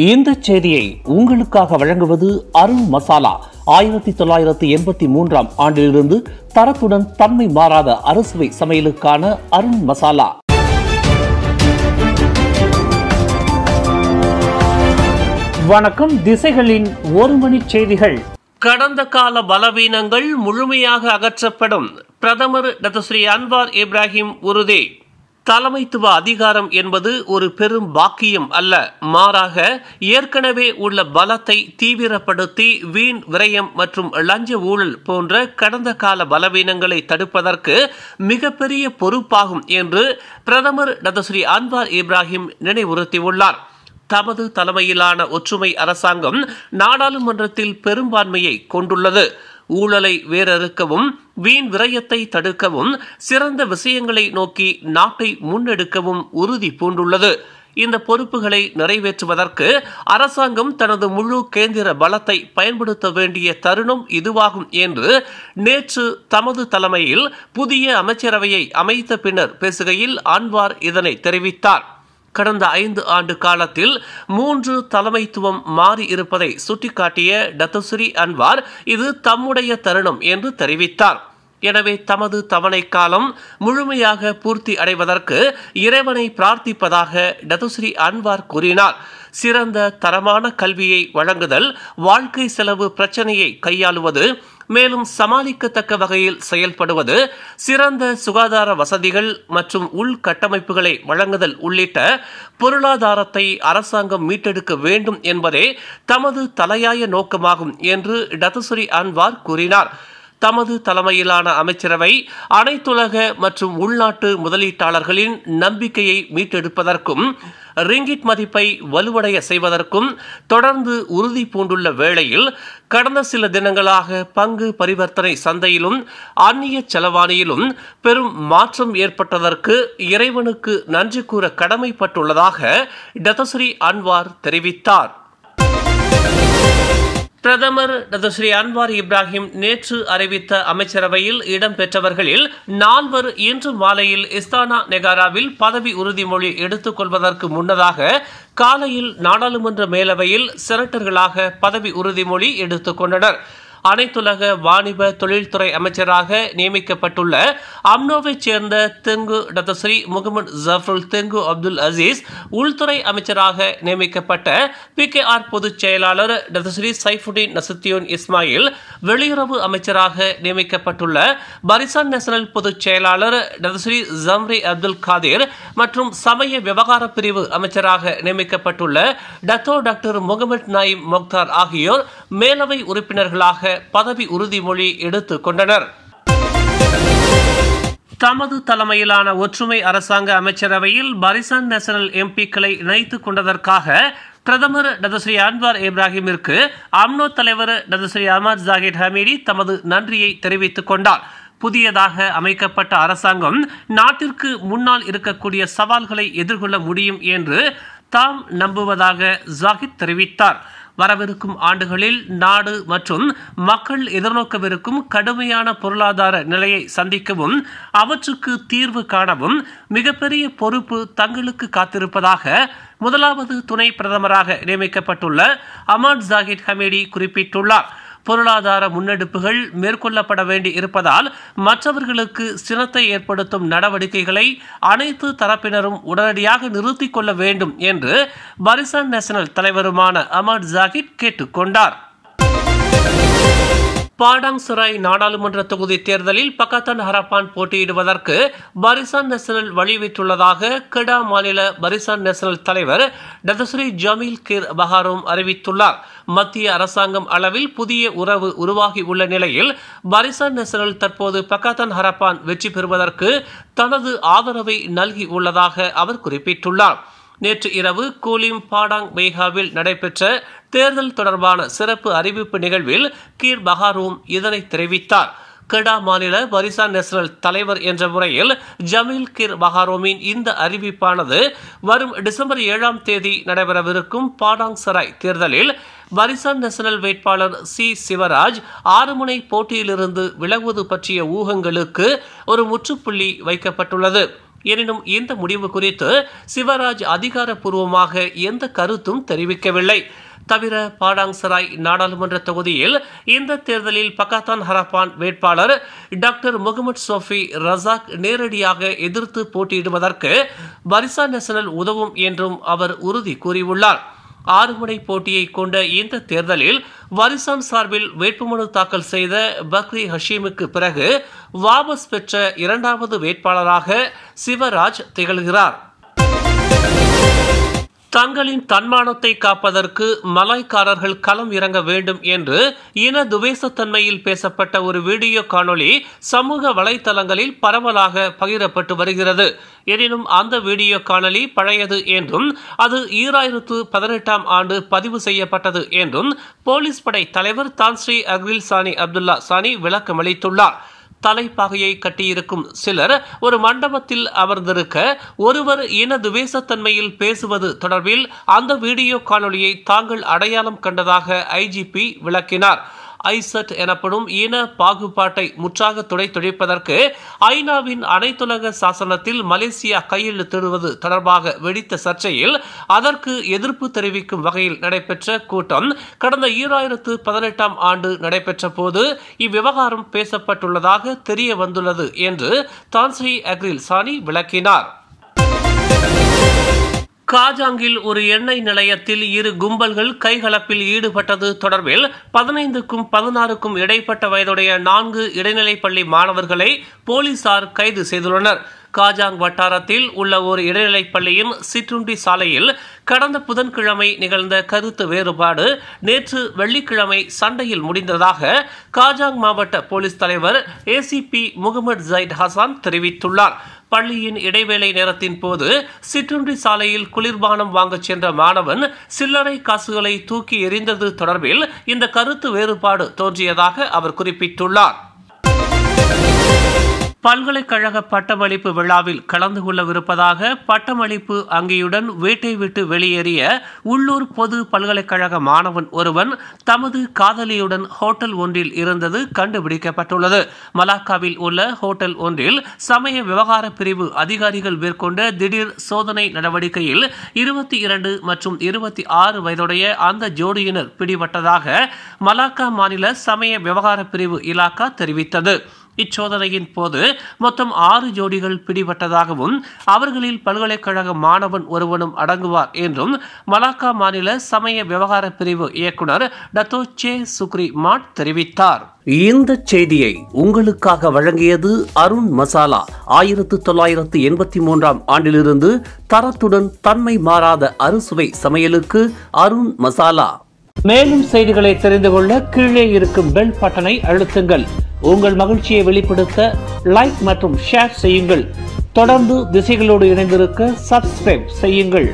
இந்த செய்தியை உங்களுக்காக வழங்குவது அருண் மசாலா ஆயிரத்தி தொள்ளாயிரத்தி எண்பத்தி மூன்றாம் ஆண்டிலிருந்து தரத்துடன் தன்மை மாறாத அறுசுவை சமையலுக்கான அருண் மசாலா வணக்கம் திசைகளின் ஒரு மணி செய்திகள் கடந்த கால பலவீனங்கள் முழுமையாக அகற்றப்படும் பிரதமர் டாக்டர் ஸ்ரீ அன்வார் இப்ராஹிம் உறுதி தலைமைத்துவ அதிகாரம் என்பது ஒரு பெரும் பாக்கியம் அல்ல மாறாக ஏற்கனவே உள்ள பலத்தை தீவிரப்படுத்தி வீண் விரயம் மற்றும் லஞ்ச ஊழல் போன்ற கடந்த கால பலவீனங்களை தடுப்பதற்கு மிகப்பெரிய பொறுப்பாகும் என்று பிரதமர் டாக்டர் ஸ்ரீ அன்வார் இப்ராஹிம் நினைவுறுத்தியுள்ளார் தமது தலைமையிலான ஒற்றுமை அரசாங்கம் நாடாளுமன்றத்தில் பெரும்பான்மையை கொண்டுள்ளது ஊழலை வேறறுக்கவும் வீண் விரயத்தை தடுக்கவும் சிறந்த விஷயங்களை நோக்கி நாட்டை முன்னெடுக்கவும் உறுதி பூண்டுள்ளது இந்த பொறுப்புகளை நிறைவேற்றுவதற்கு அரசாங்கம் தனது முழு கேந்திர பலத்தை பயன்படுத்த வேண்டிய தருணம் இதுவாகும் என்று நேற்று தமது தலைமையில் புதிய அமைச்சரவையை அமைத்த பின்னர் பேசுகையில் அன்வார் இதனை தெரிவித்தார் கடந்த ஐந்து ஆண்டு காலத்தில் மூன்று தலைமைத்துவம் மாறி இருப்பதை சுட்டிக்காட்டிய டத்துஸ்ரீ அன்வார் இது தம்முடைய தருணம் என்று தெரிவித்தார் எனவே தமது தவணை காலம் முழுமையாக பூர்த்தி அடைவதற்கு இறைவனை பிரார்த்திப்பதாக டத்துஸ்ரீ அன்வார் கூறினார் சிறந்த தரமான கல்வியை வழங்குதல் வாழ்க்கை செலவு பிரச்சனையை கையாளுவது மேலும் சமாளிக்கத்தக்க வகையில் செயல்படுவது சிறந்த சுகாதார வசதிகள் மற்றும் உள்கட்டமைப்புகளை வழங்குதல் உள்ளிட்ட பொருளாதாரத்தை அரசாங்கம் மீட்டெடுக்க வேண்டும் என்பதே தமது தலையாய நோக்கமாகும் என்று டத்துஸ்ரீ அன்வார் கூறினார் தமது தலைமையிலான அமைச்சரவை அனைத்துலக மற்றும் உள்நாட்டு முதலீட்டாளர்களின் நம்பிக்கையை மீட்டெடுப்பதற்கும் ரிங்கிட் மதிப்பை வலுவடைய செய்வதற்கும் தொடர்ந்து உறுதி பூண்டுள்ள வேளையில் கடந்த சில தினங்களாக பங்கு பரிவர்த்தனை சந்தையிலும் அந்நிய செலவாணியிலும் பெரும் மாற்றம் ஏற்பட்டதற்கு இறைவனுக்கு நன்றி கூற கடமைப்பட்டுள்ளதாக டதஸ்ரீ அன்வார் தெரிவித்தார் பிரதமர் டாக்டர் ஸ்ரீ அன்வார் இப்ராஹிம் நேற்று அறிவித்த அமைச்சரவையில் இடம்பெற்றவர்களில் நால்வர் இன்று மாலையில் இஸ்தானா நெகாராவில் பதவி உறுதிமொழி எடுத்துக் கொள்வதற்கு முன்னதாக காலையில் நாடாளுமன்ற மேலவையில் செனட்டர்களாக பதவி உறுதிமொழி எடுத்துக் கொண்டனர் அனைத்துலக வாணிப தொழில்துறை அமைச்சராக நியமிக்கப்பட்டுள்ள அம்னோவைச் சேர்ந்த Tengku Datuk Seri Mohamed Zafrul Tengku Abdul Aziz உள்துறை அமைச்சராக நியமிக்கப்பட்ட பி கே ஆர் பொதுச் செயலாளர் டத்தஸ்ரீ சைஃபுடீன் நசுத்தியோன் இஸ்மாயில் வெளியுறவு அமைச்சராக நியமிக்கப்பட்டுள்ள பரிசான் நேஷனல் பொதுச் செயலாளர் டத்தஸ்ரீ ஜம்ரி அப்துல் காதிர் மற்றும் சமய விவகார பிரிவு அமைச்சராக நியமிக்கப்பட்டுள்ள Dato doctor Mohamed Naim Mokhtar ஆகியோர் மேலவை உறுப்பினர்களாக பதவி உறுதிமொழி எடுத்துக் கொண்டனர் தமது தலைமையிலான ஒற்றுமை அரசாங்க அமைச்சரவையில் பரிசான் நேஷனல் எம்பிக்களை இணைத்துக் கொண்டதற்காக பிரதமர் டதஸ்ரீ அன்வார் இப்ராஹிமிற்கு அம்னோ தலைவர் டதஸ்ரீ அஹமத் ஜாகிர் ஹமீடி தமது நன்றியை தெரிவித்துக் கொண்டார் புதியதாக அமைக்கப்பட்ட அரசாங்கம் நாட்டிற்கு முன்னால் இருக்கக்கூடிய சவால்களை எதிர்கொள்ள முடியும் என்று தாம் நம்புவதாக ஜாகித் தெரிவித்தார் வரவிருக்கும் ஆண்டுகளில் நாடு மற்றும் மக்கள் எதிர்நோக்கவிருக்கும் கடுமையான பொருளாதார நிலையை சந்திக்கவும் அவற்றுக்கு தீர்வு காணவும் மிகப்பெரிய பொறுப்பு தங்களுக்கு காத்திருப்பதாக முதலாவது துணை பிரதமராக நியமிக்கப்பட்டுள்ள அமான் ஜாகித் ஹமீடி குறிப்பிட்டுள்ளார் பொருளாதார முன்னெடுப்புகள் மேற்கொள்ளப்பட வேண்டி இருப்பதால் மற்றவர்களுக்கு சினத்தை ஏற்படுத்தும் நடவடிக்கைகளை அனைத்து தரப்பினரும் உடனடியாக நிறுத்திக் கொள்ள வேண்டும் என்று பரிசான் நேஷனல் தலைவருமான அமர் ஜாகித் கேட்டுக்கொண்டார் பாடாங்சராய் நாடாளுமன்ற தொகுதி தேர்தலில் பக்கத்தான் ஹரப்பான் போட்டியிடுவதற்கு பரிசான் நேஷனல் வழிவிட்டுள்ளதாக கெடா மாநில பரிசான் நேஷனல் தலைவர் டதஸ்ரீ ஜமீல் கிர் பஹாரும் அறிவித்துள்ளார் மத்திய அரசாங்கம் அளவில் புதிய உறவு உருவாகி உள்ள நிலையில் பரிசான் நேஷனல் தற்போது பக்கத்தான் ஹரப்பான் வெற்றி பெறுவதற்கு தனது ஆதரவை நல்கி உள்ளதாக அவர் குறிப்பிட்டுள்ளார் நேற்று இரவு கூலிம் பாடாங் மேகாவில் நடைபெற்ற தேர்தல் தொடர்பான சிறப்பு அறிவிப்பு நிகழ்வில் கீர் பஹாரூம் இதனை தெரிவித்தார் கெடா மாநில பரிசான் நேஷனல் தலைவர் என்ற முறையில் ஜமீல் கிர் பஹாரோமின் இந்த அறிவிப்பானது வரும் டிசம்பர் ஏழாம் தேதி நடைபெறவிருக்கும் பாடாங் சராய் தேர்தலில் பரிசான் நேஷனல் வேட்பாளர் சி சிவராஜ் ஆறு முனை போட்டியிலிருந்து விலகுவது பற்றிய ஊகங்களுக்கு ஒரு முற்றுப்புள்ளி வைக்கப்பட்டுள்ளது எனினும் இந்த முடிவு குறித்து சிவராஜ் அதிகாரப்பூர்வமாக எந்த கருத்தும் தெரிவிக்கவில்லை தவிர பாடாங்சராய் நாடாளுமன்ற தொகுதியில் இந்த தேர்தலில் பக்காத்தான் ஹரப்பான் வேட்பாளர் டாக்டர் முகமது சோஃபி ரசாக் நேரடியாக எதிர்த்து போட்டியிடுவதற்கு பரிசா நேஷனல் உதவும் என்றும் அவர் உறுதி கூறியுள்ளார் ஆறு முனை போட்டியை கொண்ட இந்த தேர்தலில் வரிசான் சார்பில் வேட்புமனு தாக்கல் செய்த பக்ரி ஹஷீமுக்கு பிறகு வாபஸ் பெற்ற இரண்டாவது வேட்பாளராக சிவராஜ் திகழ்கிறார் தங்களின் தன்மானத்தை காப்பதற்கு மலாய்க்காரர்கள் களம் இறங்க வேண்டும் என்று இன துவேசத்தன்மையில் பேசப்பட்ட ஒரு வீடியோ காணொளி சமூக வலைதளங்களில் பரவலாக பகிரப்பட்டு வருகிறது எனினும் அந்த வீடியோ காணொளி பழையது என்றும் அது ஈராயிரத்து பதினெட்டாம் ஆண்டு பதிவு செய்யப்பட்டது என்றும் போலீஸ் படை தலைவர் தான்ஸ்ரீ அக்ரில் சானி அப்துல்லா சானி விளக்கமளித்துள்ளார் தலைப்பாகையை கட்டியிருக்கும் சிலர் ஒரு மண்டபத்தில் அமர்ந்திருக்க ஒருவர் இன துவேசத்தன்மையில் பேசுவது தொடர்பில் அந்த வீடியோ காணொளியை தாங்கள் அடையாளம் கண்டதாக ஐஜிபி விளக்கினார் ஐசட் எனப்படும் இன பாகுபாட்டை முற்றாக துடை துடைப்பதற்கு ஐநாவின் அனைத்துலக சாசனத்தில் மலேசியா கையெழுத்திடுவது தொடர்பாக வெடித்த சர்ச்சையில் அதற்கு எதிர்ப்பு தெரிவிக்கும் வகையில் நடைபெற்ற கூட்டம் கடந்த ஈராயிரத்து பதினெட்டாம் ஆண்டு நடைபெற்ற போது இவ்விவகாரம் பேசப்பட்டுள்ளதாக தெரிய வந்துள்ளது என்று தான்ஸ்ரீ அக்ரில் சானி விளக்கினார் காஜாங்கில் ஒரு எண்ணெய் நிலையத்தில் இரு கும்பல்கள் கைகலப்பில் ஈடுபட்டது தொடர்பில் பதினைந்துக்கும் பதினாறுக்கும் இடைப்பட்ட வயதுடைய நான்கு இடைநிலைப் பள்ளி மாணவர்களை போலீசார் கைது செய்துள்ளனர் காஜாங் வட்டாரத்தில் உள்ள ஒரு இடைநிலைப் பள்ளியின் சிற்றுண்டி சாலையில் கடந்த புதன்கிழமை நிகழ்ந்த கருத்து வேறுபாடு நேற்று வெள்ளிக்கிழமை சண்டையில் முடிந்ததாக காஜாங் மாவட்ட போலீஸ் தலைவர் ஏசிபி முகமது ஜைட் ஹசான் தெரிவித்துள்ளார் பள்ளியின் இடைவேளை நேரத்தின் போது சிற்றுண்டி சாலையில் குளிர்பானம் வாங்கச் சென்ற மாணவன் சில்லறை காசுகளை தூக்கி எறிந்தது தொடர்பில் இந்த கருத்து வேறுபாடு தோன்றியதாக அவர் குறிப்பிட்டுள்ளார் பல்கலைக்கழக பட்டமளிப்பு விழாவில் கலந்து கொள்ளவிருப்பதாக பட்டமளிப்பு அங்கியுடன் வீட்டை விட்டு வெளியேறிய உள்ளூர் பொது பல்கலைக்கழக மாணவன் ஒருவன் தமது காதலியுடன் ஹோட்டல் ஒன்றில் இருந்தது கண்டுபிடிக்கப்பட்டுள்ளது மலாக்காவில் உள்ள ஹோட்டல் ஒன்றில் சமய விவகார பிரிவு அதிகாரிகள் மேற்கொண்ட திடீர் சோதனை நடவடிக்கையில் இருபத்தி இரண்டு மற்றும் இருபத்தி ஆறு வயதுடைய அந்த ஜோடியினர் பிடிபட்டதாக மலாக்கா மாநில சமய விவகார பிரிவு இலாக்கா தெரிவித்தது இச்சோதனையின் போது மொத்தம் ஆறு ஜோடிகள் பிடிபட்டதாகவும் அவர்களில் பல்கலைக்கழக மாணவன் ஒருவனும் அடங்குவார் என்றும் மலாக்கா மாநில சமய விவகார பிரிவு இயக்குனர் டத்தோ சே சுக்ரி மாட் தெரிவித்தார் இந்த செய்தியை உங்களுக்காக வழங்கியது அருண் மசாலா ஆயிரத்து தொள்ளாயிரத்து எண்பத்தி மூன்றாம் ஆண்டிலிருந்து தரத்துடன் தன்மை மாறாத அறுசுவை சமையலுக்கு அருண் மசாலா மேலும் செய்திகளை தெரிந்து கொள்ள கீழே இருக்கும் பெல் பட்டனை அழுத்துங்கள் உங்கள் மகிழ்ச்சியை வெளிப்படுத்த லைக் மற்றும் ஷேர் செய்யுங்கள் தொடர்ந்து திசைகளோடு இணைந்திருக்க சப்ஸ்கிரைப் செய்யுங்கள்